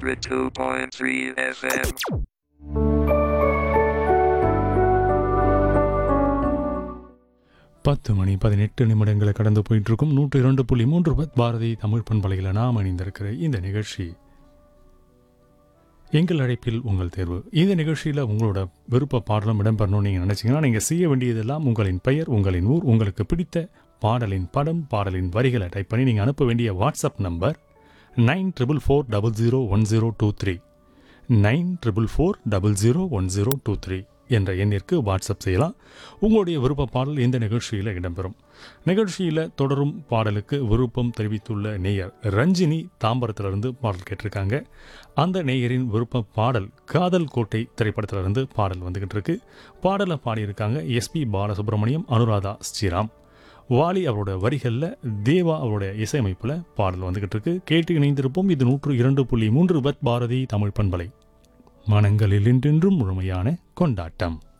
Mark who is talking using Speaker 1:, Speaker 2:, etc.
Speaker 1: 102.3 FM.
Speaker 2: பத்து மணி பதினெட்டு நிமிடங்களை கடந்து போயிட்டு இருக்கும் நூற்று இரண்டு புள்ளி மூன்று பத் பாரதி தமிழ் பண்பலையில் நாம் அணிந்திருக்கிற இந்த நிகழ்ச்சி எங்கள் அழைப்பில் உங்கள் தேர்வு இந்த நிகழ்ச்சியில் உங்களோட விருப்ப பாடலும் இடம்பெறணும்னு நீங்கள் நினச்சிங்கன்னா நீங்கள் செய்ய வேண்டியதெல்லாம் உங்களின் பெயர் உங்களின் ஊர் உங்களுக்கு பிடித்த பாடலின் படம் பாடலின் வரிகளை டைப் பண்ணி நீங்கள் அனுப்ப வேண்டிய WhatsApp number nine triple four double zero one zero two three nine triple four double zero one zero two three என்ற எண்ணிற்கு வாட்ஸ்அப் செய்யலாம் உங்களுடைய விருப்ப பாடல் இந்த நிகழ்ச்சியில் இடம்பெறும் நிகழ்ச்சியில் தொடரும் பாடலுக்கு விருப்பம் தெரிவித்துள்ள நேயர் ரஞ்சினி தாம்பரத்திலிருந்து பாடல் கேட்டிருக்காங்க அந்த நேயரின் விருப்ப பாடல் காதல் கோட்டை திரைப்படத்திலிருந்து பாடல் வந்துகிட்டு இருக்கு பாடலை பாடியிருக்காங்க எஸ்பி பாலசுப்ரமணியம் அனுராதா ஸ்ரீராம் வாலி அவரோட வரிகளில் தேவா அவருடைய இசையமைப்பில் பாடல் வந்துகிட்டு இருக்கு கேட்டு இணைந்திருப்போம் இது நூற்று இரண்டு புள்ளி மூன்று பத் பாரதி தமிழ் பண்பலை மனங்களில் இன்றென்றும் முழுமையான கொண்டாட்டம்